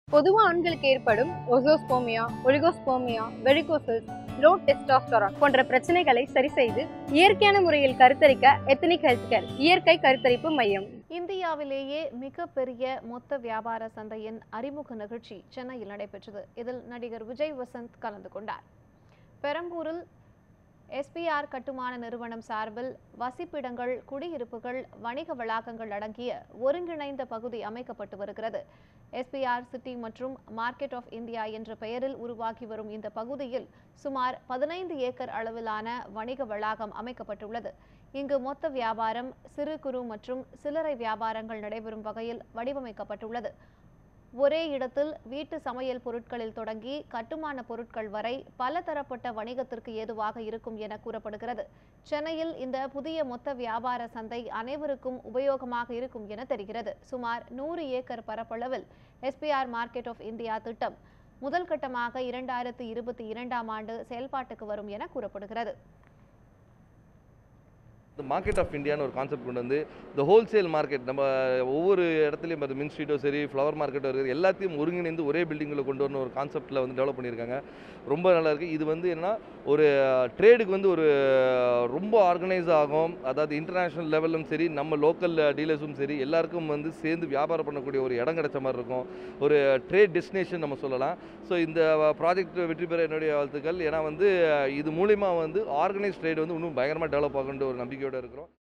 பொதுவா ஆண்களுக்கு ஏற்படும் azoospermia oligospermia varicoceles low testosterone போன்ற பிரச்சனைகளை சரி செய்து இயற்கையான முறையில் கருத்தரிக்க எத்தனிக் ஹெல்த் கேர் இயற்கை கருத்தரிப்பு மையம் இந்தியாவிலேயே மிகப்பெரிய மொத்த வியாபார சந்தையின் அறிமுக நிகழ்ச்சி சென்னையில் நடைபெற்றது இதில் நடிகர் விஜய் வசந்த் கலந்து கொண்டார் பெரம்பூரில் எஸ்பிஆர் கட்டுமான நிறுவனம் சார்பில் வசிப்பிடங்கள் குடியிருப்புகள் வணிக வளாகங்கள் அடங்கிய ஒருங்கிணைந்த பகுதி அமைக்கப்பட்டு வருகிறது எஸ்பிஆர் சிட்டி மற்றும் மார்க்கெட் ஆஃப் இந்தியா என்ற பெயரில் உருவாகி வரும் இந்த பகுதியில் சுமார் பதினைந்து ஏக்கர் அளவிலான வணிக வளாகம் அமைக்கப்பட்டுள்ளது இங்கு மொத்த வியாபாரம் சிறு குறு மற்றும் சில்லறை வியாபாரங்கள் நடைபெறும் வகையில் வடிவமைக்கப்பட்டுள்ளது ஒரே இடத்தில் வீட்டு சமையல் பொருட்களில் தொடங்கி கட்டுமான பொருட்கள் வரை பல தரப்பட்ட வணிகத்திற்கு ஏதுவாக இருக்கும் என கூறப்படுகிறது சென்னையில் இந்த புதிய மொத்த வியாபார சந்தை அனைவருக்கும் உபயோகமாக இருக்கும் என தெரிகிறது சுமார் நூறு ஏக்கர் பரப்பளவில் எஸ்பிஆர் மார்க்கெட் ஆஃப் இந்தியா திட்டம் முதல் கட்டமாக இரண்டாயிரத்து இருபத்தி இரண்டாம் ஆண்டு செயல்பாட்டுக்கு வரும் என கூறப்படுகிறது இந்த மார்க்கெட் ஆஃப் இந்தியான்னு ஒரு கான்செப்ட் கொண்டு வந்து இந்த ஹோல்சேல் மார்க்கெட் நம்ம ஒவ்வொரு இடத்துலையும் அது மின் ஸ்ட்ரீட்டோ சரி ஃப்ளவர் மார்க்கெட்டோ இருக்குது எல்லாத்தையும் ஒருங்கிணைந்து ஒரே பில்டிங்கில் கொண்டு வரணும் ஒரு கான்செப்ட்டில் வந்து டெவலப் பண்ணியிருக்காங்க ரொம்ப நல்லா இருக்குது இது வந்து என்னன்னா ஒரு ட்ரேடுக்கு வந்து ஒரு ரொம்ப ஆர்கனைஸ் ஆகும் அதாவது இன்டர்நேஷ்னல் லெவலும் சரி நம்ம லோக்கல் டீலர்ஸும் சரி எல்லாருக்கும் வந்து சேர்ந்து வியாபாரம் பண்ணக்கூடிய ஒரு இடம் கிடைச்ச மாதிரி இருக்கும் ஒரு ட்ரேட் டெஸ்டினேஷன் நம்ம சொல்லலாம் ஸோ இந்த ப்ராஜெக்ட் வெற்றி பெற என்னுடைய வாழ்த்துக்கள் ஏன்னா வந்து இது மூலிமா வந்து ஆர்கனைஸ் ட்ரேட் வந்து இன்னும் பயங்கரமாக டெவலப் ஆகுன்ற ஒரு நம்பிக்கையோடு இருக்கிறோம்